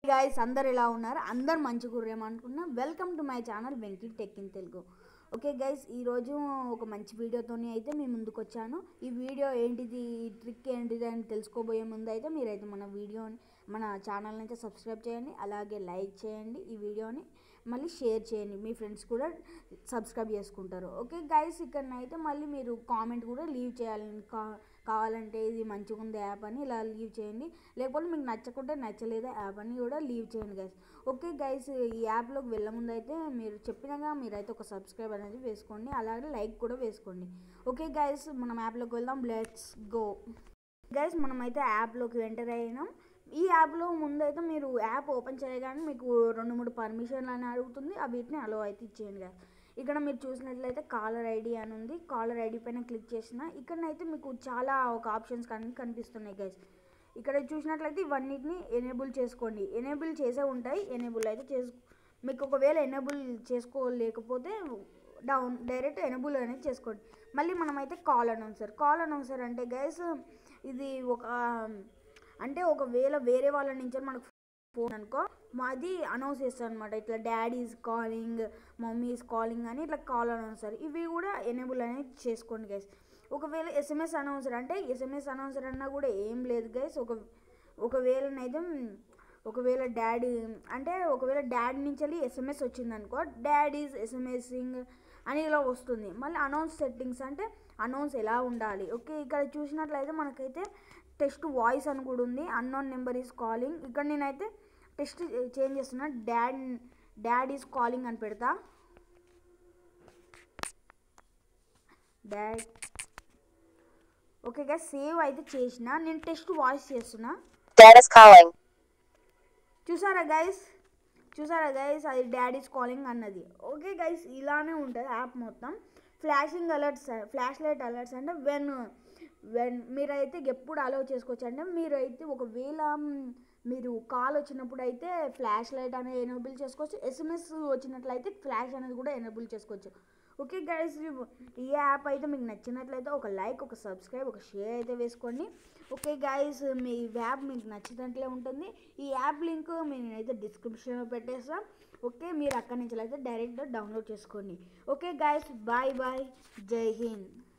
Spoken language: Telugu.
గాయస్ అందరు ఎలా ఉన్నారు అందరు మంచిగా అనుకున్నా welcome to my channel Venky tech in Telugu okay guys ఈరోజు ఒక మంచి వీడియోతోని అయితే మీ ముందుకు వచ్చాను ఈ వీడియో ఏంటిది ఈ ట్రిక్ ఏంటిది అని తెలుసుకోబోయే ముందు అయితే మీరైతే మన వీడియోని మన ఛానల్ని అయితే సబ్స్క్రైబ్ చేయండి అలాగే లైక్ చేయండి ఈ వీడియోని మళ్ళీ షేర్ చేయండి మీ ఫ్రెండ్స్ కూడా సబ్స్క్రైబ్ చేసుకుంటారు ఓకే గైస్ ఇక్కడనైతే మళ్ళీ మీరు కామెంట్ కూడా లీవ్ చేయాలని కా కావాలంటే ఇది మంచిగా ఉంది యాప్ అని ఇలా లీవ్ చేయండి లేకపోతే మీకు నచ్చకుంటే నచ్చలేదు యాప్ అని కూడా లీవ్ చేయండి గైస్ ఓకే గైస్ ఈ యాప్లోకి వెళ్ళే ముందు అయితే మీరు చెప్పినాగా మీరైతే ఒక సబ్స్క్రైబ్ అనేది వేసుకోండి అలాగే లైక్ కూడా వేసుకోండి ఓకే గైస్ మనం యాప్లోకి వెళ్దాం లెట్స్ గో గైస్ మనమైతే యాప్లోకి ఎంటర్ అయినాం ఈ యాప్లో ముందైతే మీరు యాప్ ఓపెన్ చేయగానే మీకు రెండు మూడు పర్మిషన్లు అని అడుగుతుంది ఆ వీటిని అలో అయితే ఇచ్చేయండి గైస్ ఇక్కడ మీరు చూసినట్లయితే కాలర్ ఐడి అని ఉంది కాలర్ ఐడి పైన క్లిక్ చేసిన ఇక్కడనైతే మీకు చాలా ఒక ఆప్షన్స్ కానీ కనిపిస్తున్నాయి గైస్ ఇక్కడ చూసినట్లయితే ఇవన్నిటిని ఎనేబుల్ చేసుకోండి ఎనేబుల్ చేసే ఉంటాయి ఎనేబుల్ అయితే చేసు మీకు ఒకవేళ ఎనేబుల్ చేసుకోలేకపోతే డౌన్ డైరెక్ట్ ఎనేబుల్ అనేది చేసుకోండి మళ్ళీ మనమైతే కాల్ అనౌన్సర్ కాల్ అనౌన్సర్ అంటే గైస్ ఇది ఒక అంటే ఒకవేళ వేరే వాళ్ళ నుంచి మనకు ఫోన్ అనుకో మాది అనౌన్స్ చేస్తాను అనమాట ఇట్లా డాడీస్ కాలింగ్ మమ్మీస్ కాలింగ్ అని ఇట్లా కాల్ అనౌన్సర్ ఇవి కూడా ఎనేబుల్ అనేది చేసుకోండి గైస్ ఒకవేళ ఎస్ఎంఎస్ అనౌన్సర్ అంటే ఎస్ఎంఎస్ అనౌన్సర్ అన్నా కూడా ఏం లేదు గైస్ ఒక ఒకవేళనైతే ఒకవేళ డాడీ అంటే ఒకవేళ డాడీ నుంచి వెళ్ళి ఎస్ఎంఎస్ వచ్చింది అనుకో డాడీస్ ఎస్ఎంఎస్సింగ్ అని ఇలా వస్తుంది మళ్ళీ అనౌన్స్ సెట్టింగ్స్ అంటే అనౌన్స్ ఎలా ఉండాలి ఓకే ఇక్కడ చూసినట్లయితే మనకైతే టెస్ట్ వాయిస్ అని కూడా ఉంది అన్నోన్ నెంబర్ ఈజ్ కాలింగ్ ఇక్కడ నేనైతే టెస్ట్ చేంజ్ చేస్తున్నా డాడ్ డాడ్ ఈజ్ కాలింగ్ అని పెడతా డాడ్ ఓకే గా సేవ్ అయితే చేసిన నేను టెస్ట్ వాయిస్ చేస్తున్నా Dad is calling. చూసారా గైస్ చూసారా గైస్ అది డాడీస్ కాలింగ్ అన్నది ఓకే గైస్ ఇలానే ఉంటుంది యాప్ మొత్తం flashing alerts flash light alerts అంటే వెన్ వెన్ మీరైతే ఎప్పుడు అలౌ చేసుకోవచ్చు అంటే మీరైతే ఒకవేళ మ్, మీరు కాల్ వచ్చినప్పుడు అయితే ఫ్లాష్ లైట్ అనేది ఎనేబుల్ చేసుకోవచ్చు ఎస్ఎంఎస్ వచ్చినట్లయితే ఫ్లాష్ అనేది కూడా ఎనేబుల్ చేసుకోవచ్చు ఓకే గైస్ ఈ యాప్ అయితే మీకు నచ్చినట్లయితే ఒక లైక్ ఒక సబ్స్క్రైబ్ ఒక షేర్ అయితే వేసుకోండి ఓకే గైస్ మీ యాప్ మీకు నచ్చినట్లే ఉంటుంది ఈ యాప్ లింక్ నేనైతే డిస్క్రిప్షన్లో పెట్టేస్తాం ఓకే మీరు అక్కడి నుంచి అయితే డైరెక్ట్గా డౌన్లోడ్ చేసుకోండి ఓకే గైస్ బాయ్ బాయ్ జై హింద్